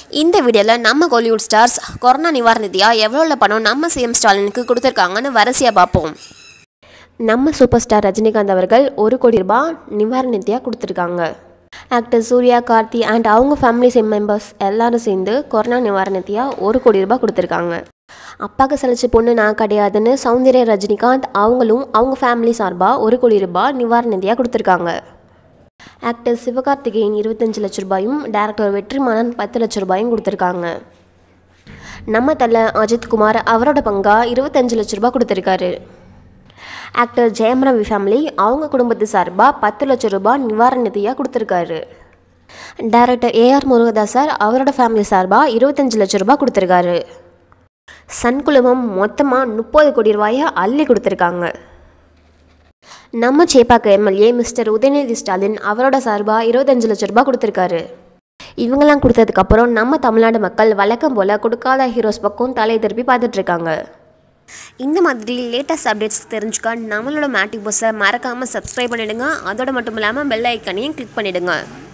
இந்த வீடியோவில் நம்ம கோலிவுட் ஸ்டார்ஸ் கொரோனா நிவாரணத்தியாக எவ்வளோ பணம் நம்ம சிஎம் ஸ்டாலினுக்கு கொடுத்துருக்காங்கன்னு வரிசையாக பார்ப்போம் நம்ம சூப்பர் ஸ்டார் ரஜினிகாந்த் அவர்கள் ஒரு கோடி ரூபாய் நிவாரணத்தியாக கொடுத்துருக்காங்க ஆக்டர் சூர்யா கார்த்தி அண்ட் அவங்க ஃபேமிலி சிம் மெம்பர்ஸ் எல்லாரும் சேர்ந்து கொரோனா நிவாரணத்தியாக ஒரு கோடி ரூபாய் கொடுத்துருக்காங்க அப்பாவுக்கு சலிச்ச பொண்ணு நான் கிடையாதுன்னு சௌந்தர்யா ரஜினிகாந்த் அவங்களும் அவங்க ஃபேமிலி சார்பாக ஒரு கோடி ரூபாய் நிவாரணத்தியாக கொடுத்துருக்காங்க ஆக்டர் சிவகார்த்திகேயன் இருபத்தஞ்சு லட்ச ரூபாயும் டேரக்டர் வெற்றிமாறன் பத்து லட்ச ரூபாயும் கொடுத்துருக்காங்க நம்ம தலை அஜித் குமார் அவரோட பங்கா இருபத்தஞ்சு லட்ச ரூபாய் கொடுத்துருக்காரு ஆக்டர் ஜெயம் ரவி ஃபேமிலி அவங்க குடும்பத்து சார்பாக பத்து லட்ச ரூபாய் நிவாரண நிதியாக கொடுத்துருக்காரு டைரக்டர் ஏஆர் முருகதாஸ் சார் அவரோட ஃபேமிலி சார்பாக இருபத்தஞ்சு லட்ச ரூபாய் கொடுத்துருக்காரு சன் குழுமம் மொத்தமாக முப்பது கோடி ரூபாயை அள்ளி கொடுத்துருக்காங்க நம்ம சேப்பாக்க எம்எல்ஏ மிஸ்டர் உதயநிதி ஸ்டாலின் அவரோட சார்பாக இருபத்தஞ்சு லட்ச ரூபாய் கொடுத்துருக்காரு இவங்கெல்லாம் கொடுத்ததுக்கப்புறம் நம்ம தமிழ்நாடு மக்கள் வழக்கம் போல் கொடுக்காத ஹீரோஸ் பக்கம் தலையை திருப்பி பார்த்துட்டு இருக்காங்க இந்த மாதிரி லேட்டஸ்ட் அப்டேட்ஸ் தெரிஞ்சுக்க நம்மளோட மேட்டிக் பஸ்ஸை மறக்காமல் சப்ஸ்கிரைப் பண்ணிடுங்க அதோட மட்டும் இல்லாமல் பெல் ஐக்கனையும் கிளிக் பண்ணிடுங்க